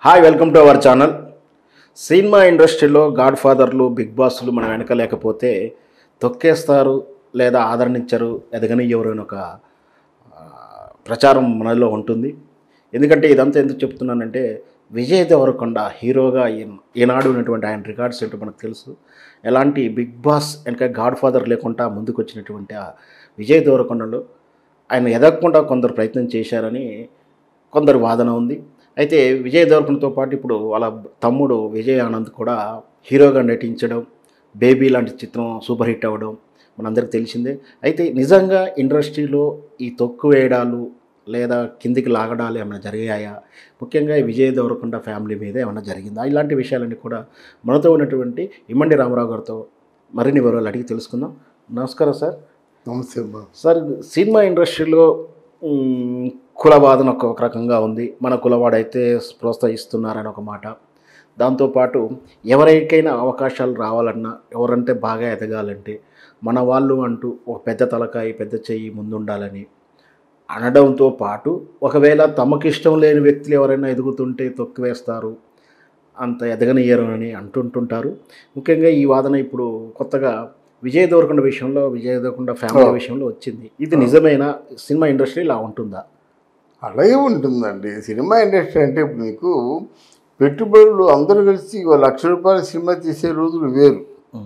Hi welcome to our channel cinema ఇండస్ట్రీలో god ఫాదర్లు big బాస్లు మనం వెనక లేకపోతే తొక్కేస్తారు లేదా ఆదరణించరు ఎదగనియ్యరు అని ఒక ఆ, ప్రచారం మనలో ఉంటుంది ఎందుకంటే ఇదంతా ఎందుకు చెప్తున్నానంటే విజయ్ దేవరకొండ హీరోగా ఈ- ఈనాడు ఉన్నటువంటి ఆయన రికార్డ్స్ ఏంటో మనకు తెలుసు ఎలాంటి బిగ్ బాస్ వెనక గాడ్ ఫాదర్ లేకుండా ముందుకు వచ్చినటువంటి ఆ విజయ్ దేవరకొండలో ఆయన ఎదగకుండా కొందరు ప్రయత్నం చేశారని కొందరు వాదన ఉంది అయితే విజయ్ దేవరకొండతో పాటు ఇప్పుడు వాళ్ళ తమ్ముడు విజయ్ ఆనంద్ కూడా హీరోగా నటించడం బేబీ లాంటి చిత్రం సూపర్ హిట్ అవ్వడం మనందరికీ తెలిసిందే అయితే నిజంగా ఇండస్ట్రీలో ఈ తొక్కు వేయడాలు లేదా కిందికి లాగడాలు ఏమైనా జరిగాయా ముఖ్యంగా ఈ విజయ్ దేవరకొండ ఫ్యామిలీ మీద ఏమైనా జరిగిందా ఇలాంటి విషయాలన్నీ కూడా మనతో ఉన్నటువంటి ఇమ్మండి రామారావు గారితో మరిన్ని వివరాలు అడిగి తెలుసుకుందాం నమస్కారం సార్ నమస్తే బాబు సార్ సినిమా ఇండస్ట్రీలో మ్, కులవాదన ఒక ఒక రకంగా ఉంది మన కులవాడైతే ప్రోత్సహిస్తున్నారని ఒక మాట దాంతోపాటు ఎవరికైనా అవకాశాలు రావాలన్నా ఎవరంటే బాగా ఎదగాలంటే మన వాళ్ళు అంటూ ఒక పెద్ద తలకాయ పెద్ద చెయ్యి ముందుండాలని అనడంతో పాటు ఒకవేళ తమకిష్టం లేని వ్యక్తులు ఎవరైనా ఎదుగుతుంటే తొక్కివేస్తారు అంత ఎదగనియ్యరు అని అంటుంటుంటారు ముఖ్యంగా ఈ వాదన ఇప్పుడు కొత్తగా విజయ్ దేవరకొండ విషయంలో విజయ్ దేవరకొండ ఫ్యామిలీ Oh. విషయంలో వచ్చింది ఇది నిజమైన సినిమా ఇండస్ట్రీ ఇలా ఉంటుందా అలాగే ఉంటుందండి సినిమా ఇండస్ట్రీ అంటే ఇప్పుడు మీకు పెట్టుబడులు అందరూ కలిసి ఓ లక్ష రూపాయల సినిమా తీసే రోజులు వేరు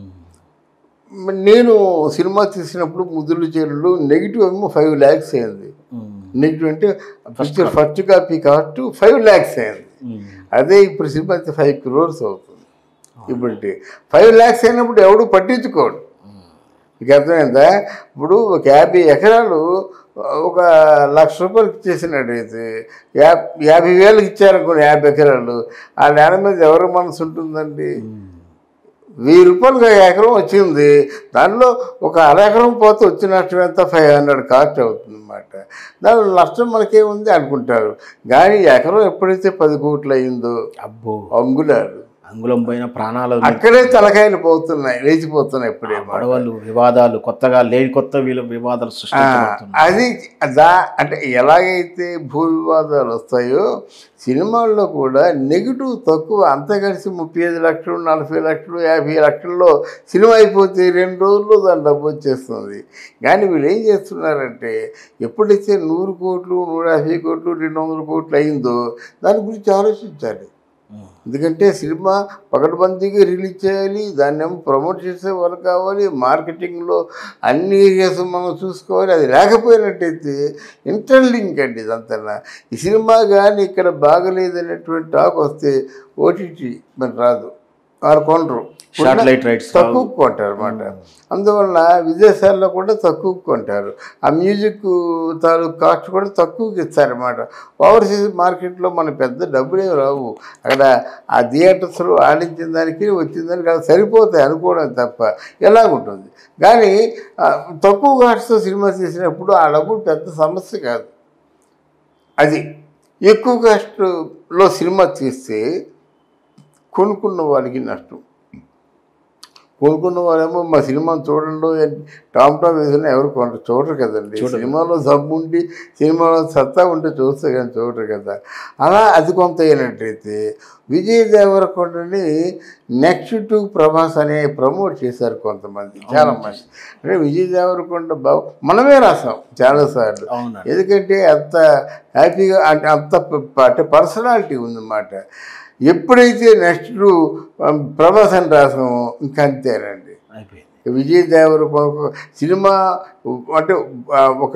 మ- నేను సినిమా తీసినప్పుడు ముద్దులు చీరలు నెగిటివ్ ఏమో ఫైవ్ ల్యాక్స్ అయింది నెగిటివ్ అంటే picture first copy cost five lakhs అయింది అదే ఇప్పుడు సినిమా అయితే ఫైవ్ క్రోర్స్ అవుతుంది ఇప్పుడు ఫైవ్ ల్యాక్స్ అయినప్పుడు ఎవడు పట్టించుకోడు మీకు అర్థమైందా ఇప్పుడు ఒక యాభై ఎకరాలు ఒక లక్ష రూపాయలకి ఇచ్చేసినట్టయితే యా యాభై వేలకు ఇచ్చారనుకోండి యాభై ఎకరాలు ఆ నేల మీద ఎవరి మనసు ఉంటుందండి వెయ్యి రూపాయలు ఒక ఎకరం వచ్చింది దానిలో ఒక అర ఎకరం పోతే వచ్చిన నష్టం ఎంత ఫైవ్ హండ్రెడ్ కాస్ట్ అవుతుంది అనమాట దానిలో నష్టం మనకేముంది అనుకుంటారు కానీ ఎకరం ఎప్పుడైతే పది కోట్లు అయిందో అబ్బో అంగుళాలు అంగుళం పైన ప్రాణాలు అక్కడే తలకాయలు పోతున్నాయి లేచిపోతున్నాయి ఎప్పుడే గొడవలు వివాదాలు కొత్తగా లేని కొత్త వీళ్ళ వివాదాలు ఆ, సృష్టించబడుతున్నాయి అది దా అంటే ఎలాగైతే భూ వివాదాలు వస్తాయో సినిమాల్లో కూడా నెగిటివ్ తక్కువ అంత కలిసి ముప్పై ఐదు లక్షలు నలభై లక్షలు యాభై లక్షల్లో సినిమా అయిపోతే రెండు రోజుల్లో దాని డబ్బు వచ్చేస్తుంది కానీ వీళ్ళు ఏం చేస్తున్నారంటే ఎప్పుడైతే నూరు కోట్లు నూట యాభై కోట్లు రెండు వందల కోట్లు అయిందో దాని గురించి ఆలోచించాలి ఉమ్. ఎందుకంటే సినిమా పకడ్బందీగా రిలీజ్ చేయాలి దాన్ని ఏమో ప్రమోట్ చేసే వాళ్ళు కావాలి మార్కెటింగ్లో అన్ని ఏరియాస్ మనం చూసుకోవాలి అది లేకపోయినట్టయితే ఇంటర్లింక్ అండి ఇదంతా ఈ సినిమా కానీ ఇక్కడ బాగలేదనేటువంటి టాక్ వస్తే ఓటీటీ మరి రాదు వారు కొనరు Satellite rights తక్కువ కొంటారు అనమాట అందువలన విదేశాల్లో కూడా తక్కువ కొంటారు ఆ మ్యూజిక్ తాలూకు కాస్ట్ కూడా తక్కువకి ఇస్తారన్నమాట ఓవర్సీస్ మార్కెట్లో మన పెద్ద డబ్బులే రావు అక్కడ ఆ థియేటర్స్లో ఆడించిన దానికి వచ్చిన దానికి అది సరిపోతాయి అనుకోవడం తప్ప ఎలాగుంటుంది కానీ ఆ, తక్కువ కాస్ట్తో సినిమా తీసినప్పుడు ఆ డబ్బులు పెద్ద సమస్య కాదు అది ఎక్కువ కాస్ట్లో సినిమా తీస్తే కొనుక్కున్న వాళ్ళకి నష్టం కొనుక్కున్న వాళ్ళేమో మా సినిమాను చూడండి టామ్ టామ్ వేసినా ఎవరు కొనరు చూడరు కదండి సినిమాలో సబ్బు ఉండి సినిమాలో సత్తా ఉంటే చూస్తే కానీ చూడరు కదా అలా అది కొంత అయినట్టయితే విజయ్ దేవరకొండని నెక్స్ట్ టు ప్రభాస్ అనే ప్రమోట్ చేశారు కొంతమంది చాలా మంది అంటే విజయ్ దేవరకొండ బాబు మనమే రాసాం చాలాసార్లు అవునండి ఎందుకంటే అంత హ్యాపీగా అంటే అంత ప- అంటే పర్సనాలిటీ ఉందన్నమాట ఎప్పుడైతే నెక్స్ట్ ప్రభాస్ అని రాసామో ఇంకా అంతేనండి అయిపోయింది విజయ్ దేవరకొండ సినిమా అంటే ఆ, ఒక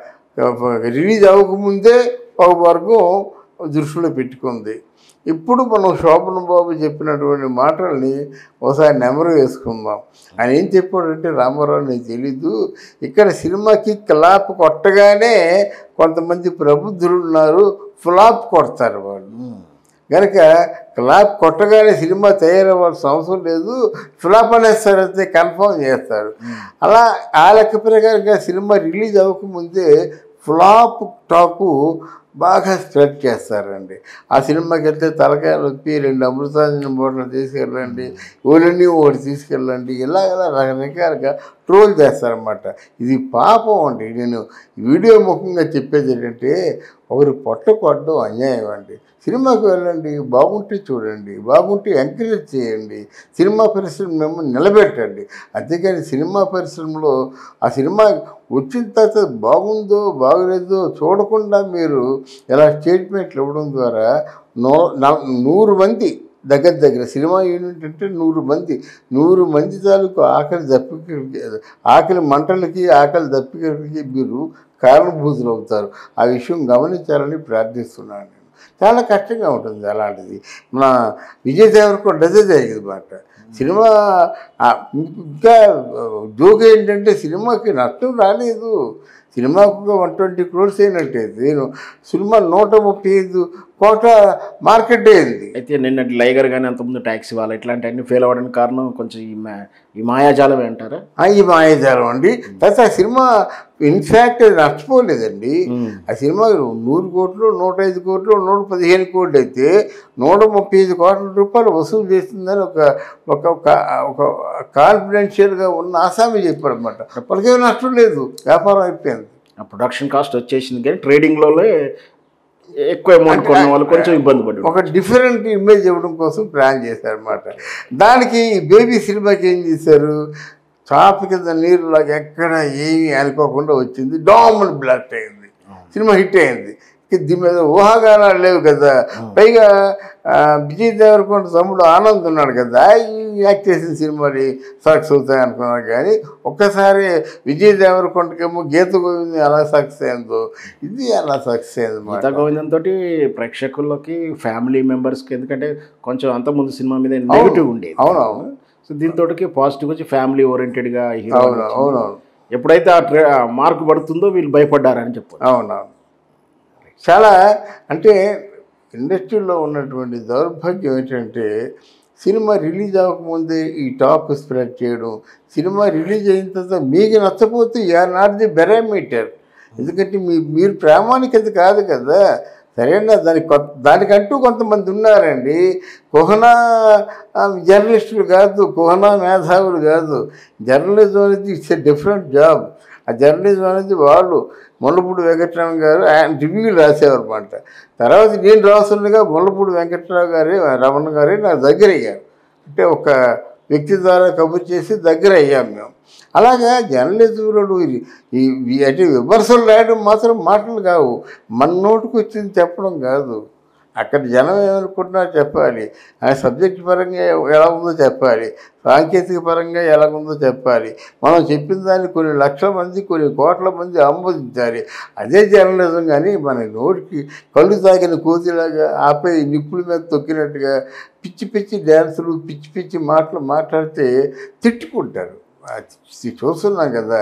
రిలీజ్ అవ్వకముందే ఒక వర్గం దృష్టిలో పెట్టుకుంది ఇప్పుడు మనం శోభన్ బాబు చెప్పినటువంటి మాటల్ని ఒకసారి నెమరు వేసుకుందాం ఆయన ఏం చెప్పాడంటే రామారావు నీకు తెలీదు ఇక్కడ సినిమాకి క్లాప్ కొట్టగానే కొంతమంది ప్రబుద్ధులు ఉన్నారు ఫ్లాప్ కొడతారు వాళ్ళు ఉమ్. కనుక క్లాప్ కొట్టగానే సినిమా తయారవ్వాల్సిన అవసరం లేదు ఫ్లాప్ అనేస్తారైతే కన్ఫర్మ్ చేస్తారు అలా ఆ లెక్క ప్రకారంగా సినిమా రిలీజ్ అవ్వకముందే ఫ్లాప్ టాకు బాగా స్ప్రెడ్ చేస్తారండి ఆ సినిమాకి వెళ్తే తలకాయ నొప్పి రెండు అమృతాంజన బోట్లు తీసుకెళ్ళండి ఓలని ఒకటి తీసుకెళ్ళండి ఇలా ఇలా రకరకాలుగా ట్రోల్ చేస్తారన్నమాట ఇది పాపం అండి నేను వీడియో ముఖంగా చెప్పేది ఏంటంటే ఒకరి పొట్ట కొట్టడం అన్యాయం అండి సినిమాకి వెళ్ళండి బాగుంటే చూడండి బాగుంటే ఎంకరేజ్ చేయండి సినిమా పరిశ్రమ మేము నిలబెట్టండి అంతేకాని సినిమా పరిశ్రమలో ఆ సినిమా వచ్చిన తర్వాత బాగుందో బాగలేదో చూడకుండా మీరు ఇలా స్టేట్మెంట్లు ఇవ్వడం ద్వారా నూ నా- నూరు మంది దగ్గర దగ్గర సినిమా యూనిట్ అంటే నూరు మంది నూరు మంది తాలూకు ఆకలి దప్పిక ఆకలి మంటలకి ఆకలి దప్పికలకి మీరు కారణభూతులు అవుతారు ఆ విషయం గమనించాలని ప్రార్థిస్తున్నాను నేను చాలా కష్టంగా ఉంటుంది అలాంటిది మన విజయ్ దేవరకొండ అదే జరిగింది మాట సినిమా ఆ, ఇంకా జోక్ ఏంటంటే సినిమాకి నష్టం రాలేదు సినిమాకు వన్ ట్వంటీ క్రోర్స్ అయినట్టే నేను సినిమా నూట ముప్పై ఐదు కోట మార్కెట్ అయింది అయితే నిన్నటి లైగర్ కానీ అంతకుముందు ట్యాక్సీ వాళ్ళు ఇట్లాంటివన్నీ ఫెయిల్ అవ్వడానికి కారణం కొంచెం ఈ మా ఈ మాయాజాలమే అంటారా ఆ, ఈ మాయాజాలం అండి తర్వాత ఆ సినిమా ఇన్ఫ్యాక్ట్ నష్టపోలేదండి ఆ సినిమా నూరు కోట్లు నూట ఐదు కోట్లు నూట పదిహేను కోట్లు అయితే నూట ముప్పై ఐదు కోట్ల రూపాయలు వసూలు చేస్తుందని ఒక ఒక ఒక- ఒక కాన్ఫిడెన్షియల్గా ఉన్న ఆసామి చెప్పాడు అనమాట వాళ్ళకేమీ నష్టం లేదు వ్యాపారం అయిపోయింది ఆ ప్రొడక్షన్ కాస్ట్ వచ్చేసింది కానీ ట్రేడింగ్లో ఎక్కువ అమౌంట్ కొన్న వాళ్ళు కొంచెం ఇబ్బంది పడి ఒక డిఫరెంట్ ఇమేజ్ ఇవ్వడం కోసం ప్లాన్ చేశారనమాట దానికి బేబీ సినిమాకి ఏం చేశారు చాప కింద నీరులాగా ఎక్కడ ఏమీ అనుకోకుండా వచ్చింది డామన్ బ్లాస్ట్ అయింది సినిమా హిట్ అయింది ఇక దీని మీద ఊహాగానాలు లేవు కదా పైగా ఆ, విజయ్ దేవరకొండ తమ్ముడు ఆనంద్ ఉన్నాడు కదా ఈ యాక్ట్ చేసిన సినిమాలు సక్సెస్ అవుతాయి అనుకున్నారు కానీ ఒక్కసారి విజయ్ దేవరకొండకేమో గీత గోవింద్ ఎలా సక్సెస్ అయిందో ఇది ఎలా సక్సెస్ అయింది గీతా అన్నమాట. గోవిందం తోటి ప్రేక్షకుల్లోకి ఫ్యామిలీ మెంబర్స్కి ఎందుకంటే కొంచెం అంతకుముందు సినిమా మీద నెగిటివ్ ఉండేది అవునవును సో దీంతో పాజిటివ్ వచ్చి ఫ్యామిలీ ఓరియంటెడ్గా హీరో అవును అవునవును ఎప్పుడైతే ఆ ట్రే ఆ మార్క్ పడుతుందో వీళ్ళు భయపడ్డారని చెప్పారు అవునవును చాలా అంటే ఇండస్ట్రీలో ఉన్నటువంటి దౌర్భాగ్యం ఏంటంటే సినిమా రిలీజ్ అవ్వకముందే ఈ టాక్ స్ప్రెడ్ చేయడం సినిమా రిలీజ్ అయిన తర్వాత మీకు నచ్చపోతే యార్ నాట్ ది బెరామీటర్ ఎందుకంటే మీ మీరు ప్రామాణికత కాదు కదా సరేనా దానికి కొత్త దానికంటూ కొంతమంది ఉన్నారండి కుహనా ఆ, జర్నలిస్టులు కాదు కుహనా మేధావులు కాదు జర్నలిజం అనేది ఇట్స్ ఎ డిఫరెంట్ జాబ్ ఆ జర్నలిజం అనేది వాళ్ళు ముళ్ళపూడి వెంకట్రామ గారు ఆయన రివ్యూలు రాసేవారు అనమాట తర్వాత నేను రాస్తుండగా ముళ్ళపూడి వెంకట్రావు గారే రమణ గారే నా దగ్గర అయ్యారు అంటే ఒక వ్యక్తి ద్వారా కబుర్ చేసి దగ్గర అయ్యాం మేము అలాగా జర్నలిజంలో ఈ- ఈ ఈ- అంటే విమర్శలు రాయడం మాత్రం మాటలు కావు మన నోటికి వచ్చింది చెప్పడం కాదు అక్కడ జనం ఏమనుకుంటున్నారో చెప్పాలి ఆ సబ్జెక్ట్ పరంగా ఎలా ఉందో చెప్పాలి సాంకేతిక పరంగా ఎలా ఉందో చెప్పాలి మనం చెప్పిన దాన్ని కొన్ని లక్షల మంది కొన్ని కోట్ల మంది ఆమోదించాలి అదే జర్నలిజం కానీ మన నోటికి కళ్ళు తాగిన కోతిలాగా ఆపై నిప్పుల మీద తొక్కినట్టుగా పిచ్చి పిచ్చి డ్యాన్సులు పిచ్చి పిచ్చి మాటలు మాట్లాడితే తిట్టుకుంటారు అది చూస్తున్నాం కదా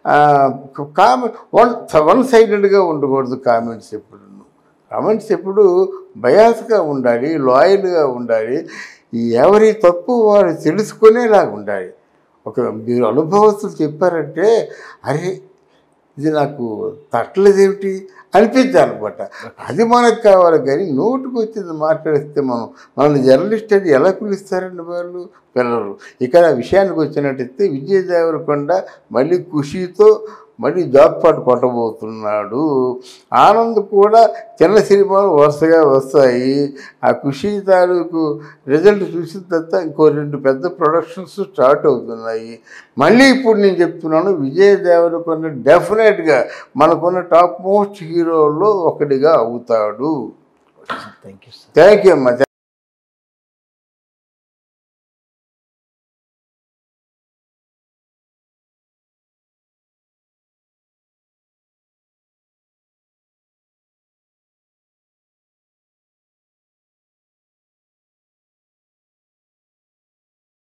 కామెంట్ వన్ వన్ సైడెడ్గా ఉండకూడదు కామెంట్స్ ఎప్పుడు కామెంట్స్ ఎప్పుడు బయాస్గా ఉండాలి లాయల్గా ఉండాలి ఈ ఎవరి తప్పు వారు తెలుసుకునేలాగా ఉండాలి ఒక మీరు అనుభవస్తులు చెప్పారంటే అరే ఇది నాకు తట్టలేదేమిటి అనిపించాలన్నమాట అది మనకు కావాలి కానీ నోటుకు వచ్చింది మాట్లాడిస్తే మనం మనల్ని జర్నలిస్ట్ అని ఎలా పిలుస్తారండి వాళ్ళు పిల్లలు ఇక్కడ విషయానికి వచ్చినట్టయితే విజయ్ దేవరకొండ మళ్ళీ ఖుషీతో మళ్ళీ జాబ్ పాటు కొట్టబోతున్నాడు ఆనంద్ కూడా చిన్న సినిమాలు వరుసగా వస్తాయి ఆ ఖుషీ తాలూకు రిజల్ట్ చూసిన తర్వాత ఇంకో రెండు పెద్ద ప్రొడక్షన్స్ స్టార్ట్ అవుతున్నాయి మళ్ళీ ఇప్పుడు నేను చెప్తున్నాను విజయ్ దేవరకొండ డెఫినెట్గా మనకున్న టాప్ మోస్ట్ హీరోల్లో ఒకటిగా అవుతాడు thank you sir thank you అమ్మా